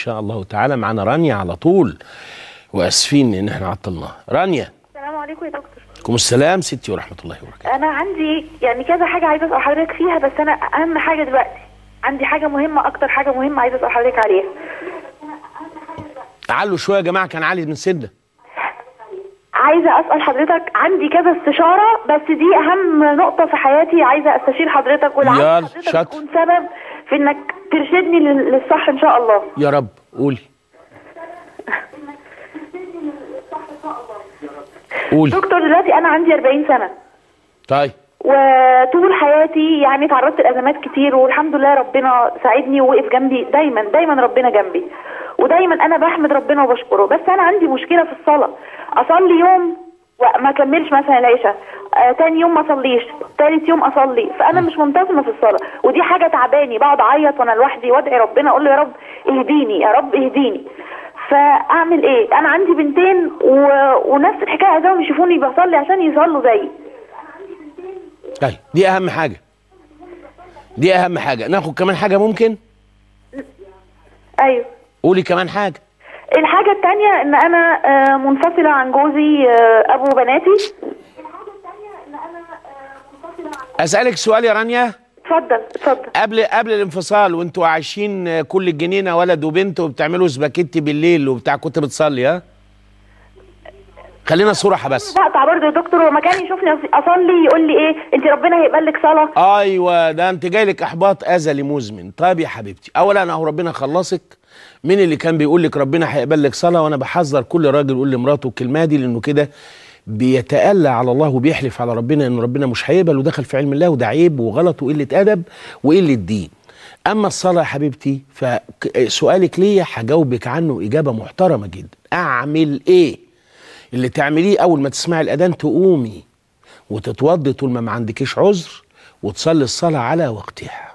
شاء الله تعالى معانا رانيا على طول واسفين ان احنا عطلناها رانيا السلام عليكم يا دكتور عليكم السلام ستي ورحمه الله وبركاته انا عندي يعني كذا حاجه عايزه اسال حضرتك فيها بس انا اهم حاجه دلوقتي عندي حاجه مهمه اكتر حاجه مهمه عايزه اسال حضرتك عليها علوا شويه يا جماعه كان عالي من سنه عايزه اسال حضرتك عندي كذا استشاره بس دي اهم نقطه في حياتي عايزه استشير حضرتك ولعل يلا، حضرتك شاطر. تكون سبب في انك ترشدني لل- للصح ان شاء الله يا رب قولي قولي دكتور دلوقتي انا عندي 40 سنه طيب وطول حياتي يعني تعرضت لازمات كتير والحمد لله ربنا ساعدني ووقف جنبي دايما دايما ربنا جنبي ودايما انا بحمد ربنا وبشكره بس انا عندي مشكله في الصلاه اصلي يوم وما اكملش مثلا العشاء آه تاني يوم ما اصليش تالت يوم اصلي فانا مش منتظمه في الصلاه ودي حاجه تعباني بقعد اعيط وانا لوحدي وادعي ربنا اقول له يا رب اهديني يا رب اهديني فاعمل ايه انا عندي بنتين و... ونفس الحكايه عايزاهم يشوفوني بصلي عشان يصلوا زيي طيب دي اهم حاجه دي اهم حاجه ناخد كمان حاجه ممكن ايوه قولي كمان حاجه الحاجة التانية ان انا آه، منفصلة عن جوزي آه، ابو بناتي اسالك سؤال يا رانيا اتفضل اتفضل قبل قبل الانفصال وانتوا عايشين كل الجنينه ولد وبنت وبتعملوا سباكيتي بالليل وبتاع كنت بتصلي ها خلينا صراحه بس بقطع برضه يا دكتور وما كان يشوفني أص- اصلي يقول لي ايه انت ربنا هيقبل لك صلاة ايوه ده انت جاي لك احباط ازلي مزمن طيب يا حبيبتي اولا اهو ربنا خلصك مين اللي كان بيقول لك ربنا هيقبل لك صلاه وانا بحذر كل راجل يقول لمراته الكلمه دي لانه كده بيتألى على الله وبيحلف على ربنا ان ربنا مش هيقبل ودخل في علم الله وده عيب وغلط وقله ادب وقله دين اما الصلاه يا حبيبتي فسؤالك ليا هجاوبك عنه اجابه محترمه جدا اعمل ايه اللي تعمليه اول ما تسمعي الاذان تقومي وتتوضي طول ما ما عندكيش عذر وتصلي الصلاة على وقتها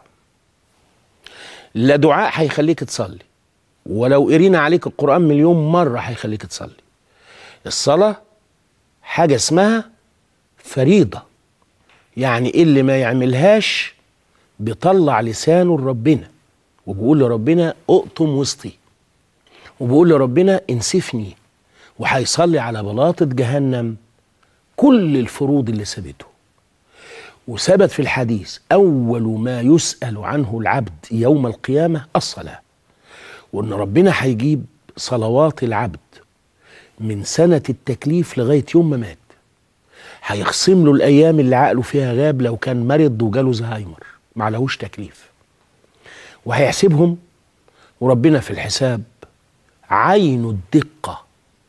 لا دعاء هيخليك تصلي ولو قرينا عليك القرآن مليون مرة هيخليك تصلي الصلاة حاجة اسمها فريضة يعني اللي ما يعملهاش بيطلع لسانه لربنا وبيقول لربنا اقطم وسطي وبيقول لربنا انسفني وهيصلي على بلاطة جهنم كل الفروض اللي سابته وثبت في الحديث أول ما يسأل عنه العبد يوم القيامة الصلاة وإن ربنا هيجيب صلوات العبد من سنة التكليف لغاية يوم ما مات هيخصم له الأيام اللي عقله فيها غاب لو كان مرض وجاله زهايمر معلهوش تكليف وهيحسبهم وربنا في الحساب عين الدقه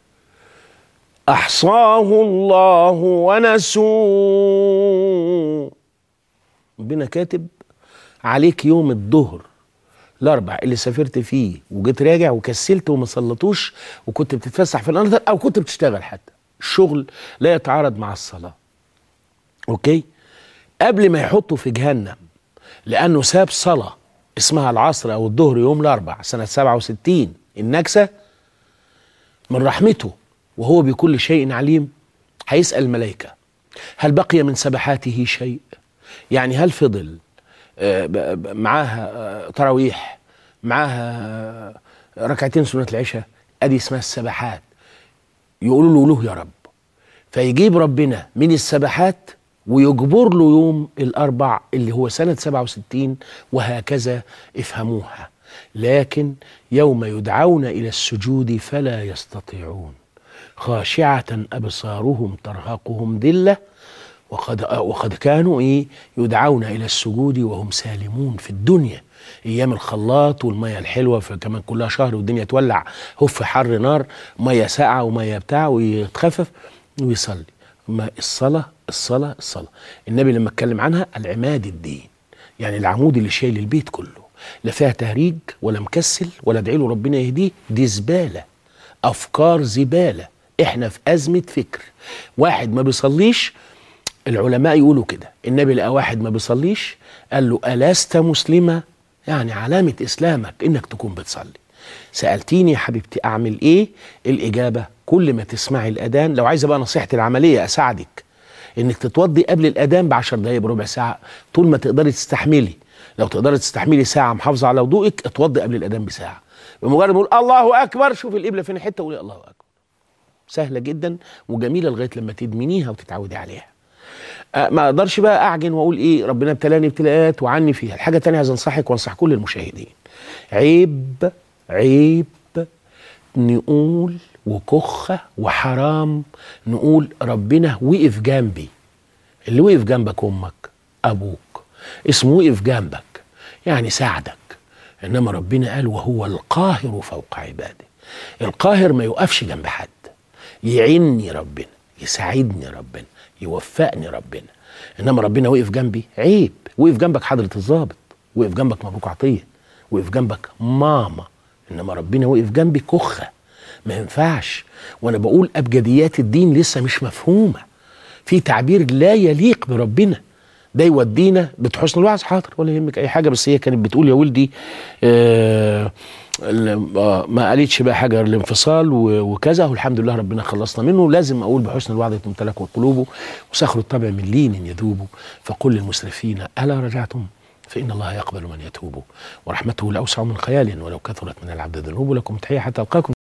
احصاه الله ونسوه ربنا كاتب عليك يوم الظهر الاربع اللي سافرت فيه وجيت راجع وكسلت وما صليتوش وكنت بتتفسح في الارض او كنت بتشتغل حتى الشغل لا يتعارض مع الصلاه اوكي قبل ما يحطوا في جهنم لانه ساب صلاه اسمها العصر او الظهر يوم الاربع سنه 67 النكسه من رحمته وهو بكل شيء عليم هيسأل الملائكة هل بقي من سبحاته شيء يعني هل فضل آه، ب- ب- معاها آه، تراويح معاها آه، ركعتين سنة العشاء ادي اسمها السبحات يقولوا له له يا رب فيجيب ربنا من السبحات ويجبر له يوم الأربع اللي هو سنة 67 وهكذا افهموها لكن يوم يدعون إلى السجود فلا يستطيعون خاشعة أبصارهم ترهقهم ذلة وقد وقد كانوا ايه يدعون الى السجود وهم سالمون في الدنيا ايام الخلاط والميه الحلوه فكمان كلها شهر والدنيا تولع هف حر نار ميه ساقعه وميه بتاع ويتخفف ويصلي ما الصلاه الصلاه الصلاه النبي لما اتكلم عنها العماد الدين يعني العمود اللي شايل البيت كله لا فيها تهريج ولا مكسل ولا ادعي له ربنا يهديه دي زباله افكار زباله احنا في ازمه فكر واحد ما بيصليش العلماء يقولوا كده النبي لقى واحد ما بيصليش قال له ألست مسلمة يعني علامة إسلامك إنك تكون بتصلي سألتيني يا حبيبتي أعمل إيه الإجابة كل ما تسمعي الأذان لو عايزة بقى نصيحتي العملية أساعدك إنك تتوضي قبل الأذان بعشر دقايق بربع ساعة طول ما تقدري تستحملي لو تقدري تستحملي ساعة محافظة على وضوءك اتوضي قبل الأذان بساعة بمجرد ما اقول الله اكبر شوف القبله فين حته وقولي الله اكبر سهله جدا وجميله لغايه لما تدمنيها وتتعودي عليها أه ما اقدرش بقى اعجن واقول ايه ربنا ابتلاني ابتلاءات وعني فيها الحاجه التانية عايز انصحك وانصح كل المشاهدين عيب عيب نقول وكخه وحرام نقول ربنا وقف جنبي اللي وقف جنبك امك ابوك اسمه وقف جنبك يعني ساعدك انما ربنا قال وهو القاهر فوق عباده القاهر ما يقفش جنب حد يعيني ربنا يساعدني ربنا يوفقني ربنا انما ربنا وقف جنبي عيب وقف جنبك حضره الضابط وقف جنبك مبروك عطيه وقف جنبك ماما انما ربنا وقف جنبي كخه ما ينفعش وانا بقول ابجديات الدين لسه مش مفهومه في تعبير لا يليق بربنا ده يودينا بتحسن الوعظ حاضر ولا يهمك اي حاجه بس هي كانت بتقول يا ولدي آه آه ما قالتش بقى حاجه الانفصال وكذا والحمد لله ربنا خلصنا منه لازم اقول بحسن الوعظ تمتلك قلوبه وسخر الطبع من لين يذوب فقل للمسرفين الا رجعتم فإن الله يقبل من يتوب ورحمته لأوسع من خيال ولو كثرت من العبد ذنوب لكم تحية حتى ألقاكم